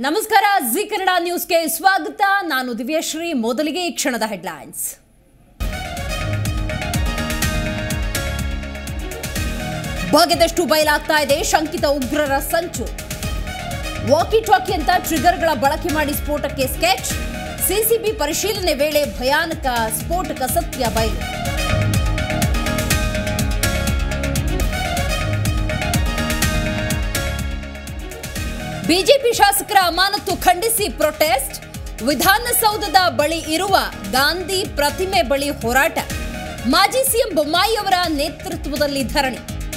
ನಮಸ್ಕಾರ ಜಿ ಕನ್ನಡ ನ್ಯೂಸ್ಗೆ ಸ್ವಾಗತ ನಾನು ದಿವ್ಯಶ್ರೀ ಮೊದಲಿಗೆ ಈ ಕ್ಷಣದ ಹೆಡ್ಲೈನ್ಸ್ ಬಗೆದಷ್ಟು ಬಯಲಾಗ್ತಾ ಇದೆ ಶಂಕಿತ ಉಗ್ರರ ಸಂಚು ವಾಕಿ ಟಾಕಿ ಅಂತ ಟ್ರಿಗರ್ಗಳ ಬಳಕೆ ಮಾಡಿ ಸ್ಫೋಟಕ್ಕೆ ಸ್ಕೆಚ್ ಸಿಸಿಬಿ ಪರಿಶೀಲನೆ ವೇಳೆ ಭಯಾನಕ ಸ್ಫೋಟಕ ಸತ್ಯ ಬಯಲು ಬಿಜೆಪಿ ಶಾಸಕರ ಅಮಾನತು ಖಂಡಿಸಿ ಪ್ರೊಟೆಸ್ಟ್ ವಿಧಾನಸೌಧದ ಬಳಿ ಇರುವ ಗಾಂಧಿ ಪ್ರತಿಮೆ ಬಳಿ ಹೋರಾಟ ಮಾಜಿ ಸಿಎಂ ಬೊಮ್ಮಾಯಿ ಅವರ ನೇತೃತ್ವದಲ್ಲಿ ಧರಣಿ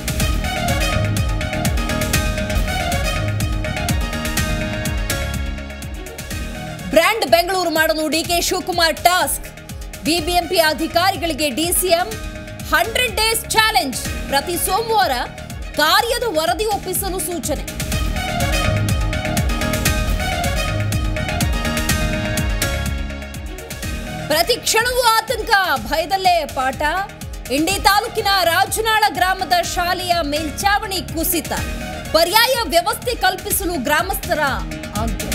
ಬ್ರ್ಯಾಂಡ್ ಬೆಂಗಳೂರು ಮಾಡಲು ಡಿಕೆ ಶಿವಕುಮಾರ್ ಟಾಸ್ಕ್ ಬಿಬಿಎಂಪಿ ಅಧಿಕಾರಿಗಳಿಗೆ ಡಿಸಿಎಂ ಹಂಡ್ರೆಡ್ ಡೇಸ್ ಚಾಲೆಂಜ್ ಪ್ರತಿ ಸೋಮವಾರ ಕಾರ್ಯದ ವರದಿ ಒಪ್ಪಿಸಲು ಸೂಚನೆ ಪ್ರತಿ ಕ್ಷಣವೂ ಆತಂಕ ಭಯದಲ್ಲೇ ಪಾಠ ಇಂಡಿ ತಾಲೂಕಿನ ರಾಜನಾಳ ಗ್ರಾಮದ ಶಾಲೆಯ ಮೇಲ್ಚಾವಣಿ ಕುಸಿತ ಪರ್ಯಾಯ ವ್ಯವಸ್ಥೆ ಕಲ್ಪಿಸಲು ಗ್ರಾಮಸ್ಥರ ಆಗ್ರಹ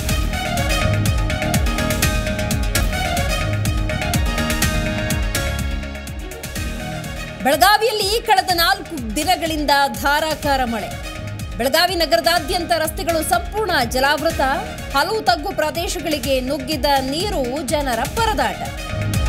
ಬೆಳಗಾವಿಯಲ್ಲಿ ಕಳೆದ ನಾಲ್ಕು ದಿನಗಳಿಂದ ಧಾರಾಕಾರ ಮಳೆ ಬೆಳಗಾವಿ ನಗರದಾದ್ಯಂತ ರಸ್ತೆಗಳು ಸಂಪೂರ್ಣ ಜಲಾವೃತ ಹಲವು ತಗ್ಗು ಪ್ರದೇಶಗಳಿಗೆ ನುಗ್ಗಿದ ನೀರು ಜನರ ಪರದಾಟ